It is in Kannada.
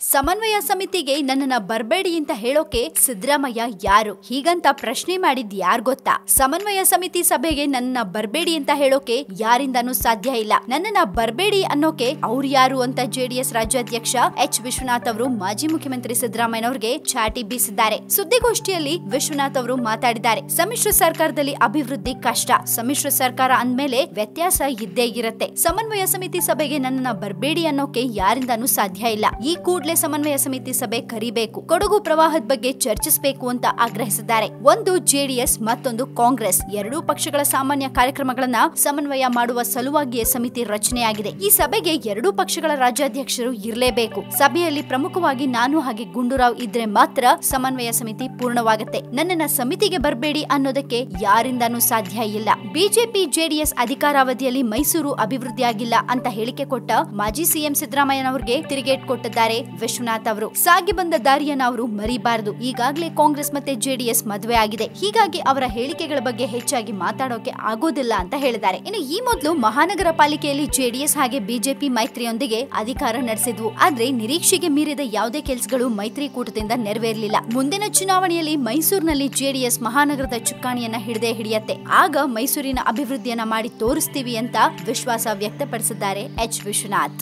ಸಮನ್ವಯ ಸಮಿತಿಗೆ ನನ್ನನ್ನ ಬರ್ಬೇಡಿ ಅಂತ ಹೇಳೋಕೆ ಸಿದ್ದರಾಮಯ್ಯ ಯಾರು ಹೀಗಂತ ಪ್ರಶ್ನೆ ಮಾಡಿದ್ ಯಾರ್ ಗೊತ್ತಾ ಸಮನ್ವಯ ಸಮಿತಿ ಸಭೆಗೆ ನನ್ನನ್ನ ಬರ್ಬೇಡಿ ಅಂತ ಹೇಳೋಕೆ ಯಾರಿಂದನೂ ಸಾಧ್ಯ ಇಲ್ಲ ನನ್ನನ್ನ ಬರ್ಬೇಡಿ ಅನ್ನೋಕೆ ಅವ್ರು ಯಾರು ಅಂತ ಜೆಡಿಎಸ್ ರಾಜ್ಯಾಧ್ಯಕ್ಷ ಎಚ್ ವಿಶ್ವನಾಥ್ ಅವರು ಮಾಜಿ ಮುಖ್ಯಮಂತ್ರಿ ಸಿದ್ದರಾಮಯ್ಯನವರಿಗೆ ಚಾಟಿ ಬೀಸಿದ್ದಾರೆ ಸುದ್ದಿಗೋಷ್ಠಿಯಲ್ಲಿ ವಿಶ್ವನಾಥ್ ಅವರು ಮಾತಾಡಿದ್ದಾರೆ ಸಮ್ಮಿಶ್ರ ಸರ್ಕಾರದಲ್ಲಿ ಅಭಿವೃದ್ಧಿ ಕಷ್ಟ ಸಮ್ಮಿಶ್ರ ಸರ್ಕಾರ ಅಂದ್ಮೇಲೆ ವ್ಯತ್ಯಾಸ ಇದ್ದೇ ಇರುತ್ತೆ ಸಮನ್ವಯ ಸಮಿತಿ ಸಭೆಗೆ ನನ್ನನ್ನ ಬರ್ಬೇಡಿ ಅನ್ನೋಕೆ ಯಾರಿಂದನೂ ಸಾಧ್ಯ ಇಲ್ಲ ಈ ಕೂಡಲೇ ಸಮನ್ವಯ ಸಮಿತಿ ಸಭೆ ಕರಿಬೇಕು ಕೊಡಗು ಪ್ರವಾಹದ ಬಗ್ಗೆ ಚರ್ಚಿಸಬೇಕು ಅಂತ ಆಗ್ರಹಿಸಿದ್ದಾರೆ ಒಂದು ಜೆಡಿಎಸ್ ಮತ್ತೊಂದು ಕಾಂಗ್ರೆಸ್ ಎರಡೂ ಪಕ್ಷಗಳ ಸಾಮಾನ್ಯ ಕಾರ್ಯಕ್ರಮಗಳನ್ನ ಸಮನ್ವಯ ಮಾಡುವ ಸಲುವಾಗಿಯೇ ಸಮಿತಿ ರಚನೆಯಾಗಿದೆ ಈ ಸಭೆಗೆ ಎರಡೂ ಪಕ್ಷಗಳ ರಾಜ್ಯಾಧ್ಯಕ್ಷರು ಇರಲೇಬೇಕು ಸಭೆಯಲ್ಲಿ ಪ್ರಮುಖವಾಗಿ ನಾನು ಹಾಗೆ ಗುಂಡೂರಾವ್ ಇದ್ರೆ ಮಾತ್ರ ಸಮನ್ವಯ ಸಮಿತಿ ಪೂರ್ಣವಾಗುತ್ತೆ ನನ್ನನ್ನ ಸಮಿತಿಗೆ ಬರಬೇಡಿ ಅನ್ನೋದಕ್ಕೆ ಯಾರಿಂದನೂ ಸಾಧ್ಯ ಇಲ್ಲ ಬಿಜೆಪಿ ಜೆಡಿಎಸ್ ಅಧಿಕಾರಾವಧಿಯಲ್ಲಿ ಮೈಸೂರು ಅಭಿವೃದ್ಧಿಯಾಗಿಲ್ಲ ಅಂತ ಹೇಳಿಕೆ ಕೊಟ್ಟ ಮಾಜಿ ಸಿಎಂ ಸಿದ್ದರಾಮಯ್ಯನವರಿಗೆ ತಿರುಗೇಟ್ ಕೊಟ್ಟಿದ್ದಾರೆ ವಿಶ್ವನಾಥ್ ಅವರು ಸಾಗಿ ಬಂದ ದಾರಿಯನ್ನ ಅವರು ಮರಿಬಾರದು ಈಗಾಗಲೇ ಕಾಂಗ್ರೆಸ್ ಮತ್ತೆ ಜೆಡಿಎಸ್ ಮದುವೆ ಆಗಿದೆ ಹೀಗಾಗಿ ಅವರ ಹೇಳಿಕೆಗಳ ಬಗ್ಗೆ ಹೆಚ್ಚಾಗಿ ಮಾತಾಡೋಕೆ ಆಗೋದಿಲ್ಲ ಅಂತ ಹೇಳಿದ್ದಾರೆ ಇನ್ನು ಈ ಮೊದಲು ಮಹಾನಗರ ಪಾಲಿಕೆಯಲ್ಲಿ ಜೆಡಿಎಸ್ ಹಾಗೆ ಬಿಜೆಪಿ ಮೈತ್ರಿಯೊಂದಿಗೆ ಅಧಿಕಾರ ನಡೆಸಿದ್ವು ಆದ್ರೆ ನಿರೀಕ್ಷೆಗೆ ಮೀರಿದ ಯಾವುದೇ ಕೆಲಸಗಳು ಮೈತ್ರಿಕೂಟದಿಂದ ನೆರವೇರಲಿಲ್ಲ ಮುಂದಿನ ಚುನಾವಣೆಯಲ್ಲಿ ಮೈಸೂರಿನಲ್ಲಿ ಜೆಡಿಎಸ್ ಮಹಾನಗರದ ಚುಕ್ಕಾಣಿಯನ್ನ ಹಿಡದೆ ಹಿಡಿಯತ್ತೆ ಆಗ ಮೈಸೂರಿನ ಅಭಿವೃದ್ಧಿಯನ್ನ ಮಾಡಿ ತೋರಿಸ್ತೀವಿ ಅಂತ ವಿಶ್ವಾಸ ವ್ಯಕ್ತಪಡಿಸಿದ್ದಾರೆ ಎಚ್ ವಿಶ್ವನಾಥ್